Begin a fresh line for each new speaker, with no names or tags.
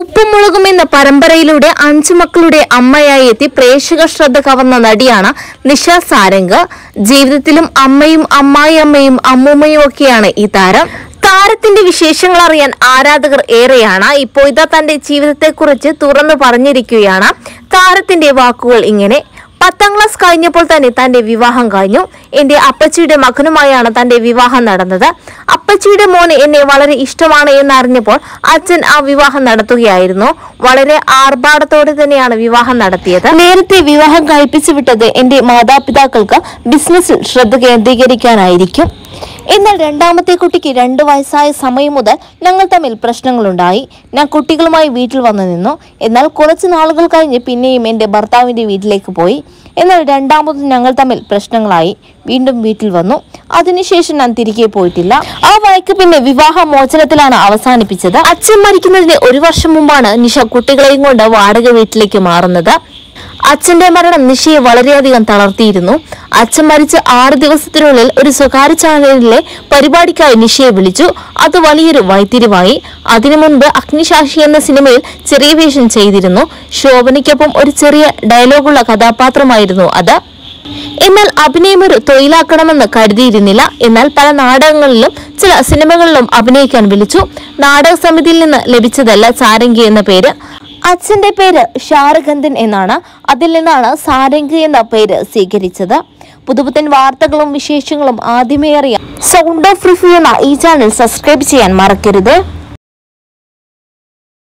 ഉപ്പും മുളകും എന്ന പരമ്പരയിലൂടെ അഞ്ചു മക്കളുടെ അമ്മയായി എത്തി പ്രേക്ഷക ശ്രദ്ധ കവർന്ന നടിയാണ് നിഷ സാരംഗ് ജീവിതത്തിലും അമ്മയും അമ്മായി അമ്മയും അമ്മൂമ്മയും ഒക്കെയാണ് ഈ താരം താരത്തിന്റെ വിശേഷങ്ങൾ അറിയാൻ ആരാധകർ ഏറെയാണ് ഇപ്പോൾ ഇതാ തന്റെ ജീവിതത്തെക്കുറിച്ച് തുറന്നു പറഞ്ഞിരിക്കുകയാണ് താരത്തിന്റെ വാക്കുകൾ ഇങ്ങനെ പത്താം ക്ലാസ് കഴിഞ്ഞപ്പോൾ തന്നെ തന്റെ വിവാഹം കഴിഞ്ഞു എന്റെ അപ്പച്ചിയുടെ മകനുമായാണ് തന്റെ വിവാഹം നടന്നത് അപ്പച്ചിയുടെ മോന് എന്നെ വളരെ ഇഷ്ടമാണ് എന്നറിഞ്ഞപ്പോൾ അച്ഛൻ ആ വിവാഹം നടത്തുകയായിരുന്നു വളരെ ആർഭാടത്തോടെ തന്നെയാണ് വിവാഹം നടത്തിയത് നേരത്തെ വിവാഹം കഴിപ്പിച്ചു വിട്ടത് എന്റെ മാതാപിതാക്കൾക്ക് ബിസിനസ്സിൽ ശ്രദ്ധ കേന്ദ്രീകരിക്കാനായിരിക്കും എന്നാൽ രണ്ടാമത്തെ കുട്ടിക്ക് രണ്ടു വയസ്സായ സമയം മുതൽ ഞങ്ങൾ തമ്മിൽ പ്രശ്നങ്ങളുണ്ടായി ഞാൻ കുട്ടികളുമായി വീട്ടിൽ വന്നു നിന്നു എന്നാൽ കുറച്ച് നാളുകൾ കഴിഞ്ഞ് പിന്നെയും എൻ്റെ ഭർത്താവിൻ്റെ വീട്ടിലേക്ക് പോയി എന്നാൽ രണ്ടാമതും ഞങ്ങൾ തമ്മിൽ പ്രശ്നങ്ങളായി വീണ്ടും വീട്ടിൽ വന്നു അതിനുശേഷം ഞാൻ തിരികെ പോയിട്ടില്ല ആ വഴക്ക് പിന്നെ വിവാഹ മോചനത്തിലാണ് അവസാനിപ്പിച്ചത് അച്ഛൻ മരിക്കുന്നതിന് ഒരു വർഷം മുമ്പാണ് നിഷ കുട്ടികളെയും കൊണ്ട് വാടക വീട്ടിലേക്ക് മാറുന്നത് അച്ഛന്റെ മരണം നിഷയെ വളരെയധികം തളർത്തിയിരുന്നു അച്ഛൻ മരിച്ച ആറ് ദിവസത്തിനുള്ളിൽ ഒരു സ്വകാര്യ ചാനലിലെ പരിപാടിക്കായി നിഷയെ വിളിച്ചു അത് വലിയൊരു വൈത്തിരിവായി അതിനു മുൻപ് അഗ്നിസാക്ഷി എന്ന സിനിമയിൽ ചെറിയ വേഷം ചെയ്തിരുന്നു ശോഭനയ്ക്കൊപ്പം ഒരു ചെറിയ ഡയലോഗുള്ള കഥാപാത്രമായിരുന്നു അത് എന്നാൽ അഭിനയം ഒരു തൊഴിലാക്കണമെന്ന് കരുതിയിരുന്നില്ല എന്നാൽ പല നാടകങ്ങളിലും ചില സിനിമകളിലും അഭിനയിക്കാൻ വിളിച്ചു നാടക സമിതിയിൽ നിന്ന് ലഭിച്ചതല്ല സാരംഗി എന്ന പേര് അച്ഛന്റെ പേര് ഷാറുഖന്ദൻ എന്നാണ് അതിൽ നിന്നാണ് സാരംഗി എന്ന പേര് സ്വീകരിച്ചത് പുതുപുത്തൻ വാർത്തകളും വിശേഷങ്ങളും ആദ്യമേ അറിയാം സൗണ്ട് ഓഫ് റിവ്യൂ എന്ന ഈ ചാനൽ സബ്സ്ക്രൈബ് ചെയ്യാൻ മറക്കരുത്